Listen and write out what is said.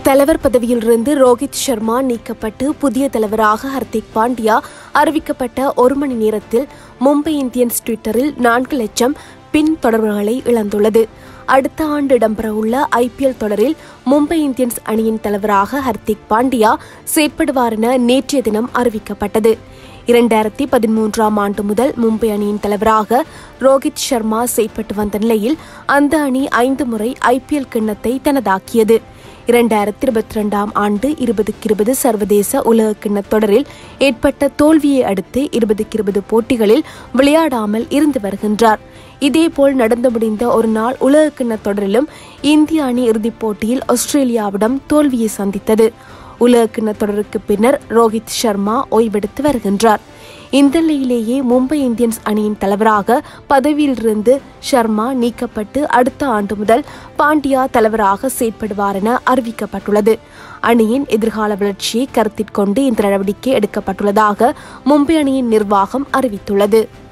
தலைவர் பதவியிலிருந்து ரோஹித் சர்மா நீக்கப்பட்டு புதிய தலைவராக ஹர்திக் பாண்டியா அறிவிக்கப்பட்ட ஒரு மணி நேரத்தில் மும்பை இந்தியன்ஸ் ட்விட்டரில் நான்கு லட்சம் பின் தொடர்புகளை இழந்துள்ளது அடுத்த ஆண்டு இடம்பெறவுள்ள ஐபிஎல் தொடரில் மும்பை இந்தியன்ஸ் அணியின் தலைவராக ஹர்திக் பாண்டியா செயற்படுவார் என நேற்றைய தினம் அறிவிக்கப்பட்டது இரண்டாயிரத்தி பதிமூன்றாம் ஆண்டு முதல் மும்பை அணியின் தலைவராக ரோஹித் சர்மா செயற்பட்டு வந்த நிலையில் அந்த அணி ஐந்து முறை ஐபிஎல் கிண்ணத்தை தனதாக்கியது இரண்டாயிரத்தி இருபத்தி ரெண்டாம் ஆண்டு இருபதுக்கு இருபது சர்வதேச உலக கிண்ணத் தொடரில் ஏற்பட்ட தோல்வியை அடுத்து இருபதுக்கு இருபது போட்டிகளில் விளையாடாமல் இருந்து வருகின்றார் இதேபோல் நடந்து முடிந்த ஒரு நாள் உலக கிண்ணத் தொடரிலும் இந்திய அணி இறுதிப் போட்டியில் ஆஸ்திரேலியாவிடம் தோல்வியை சந்தித்தது உலக கிண்ணத் தொடருக்கு பின்னர் ரோஹித் சர்மா ஓய்வெடுத்து வருகின்றார் இந்த நிலையிலேயே மும்பை இந்தியன்ஸ் அணியின் தலைவராக பதவியிலிருந்து சர்மா நீக்கப்பட்டு அடுத்த ஆண்டு முதல் பாண்டியா தலைவராக செயற்படுவார் என அறிவிக்கப்பட்டுள்ளது அணியின் எதிர்கால வளர்ச்சியை கருத்தில் கொண்டு இந்த நடவடிக்கை எடுக்கப்பட்டுள்ளதாக மும்பை அணியின் நிர்வாகம் அறிவித்துள்ளது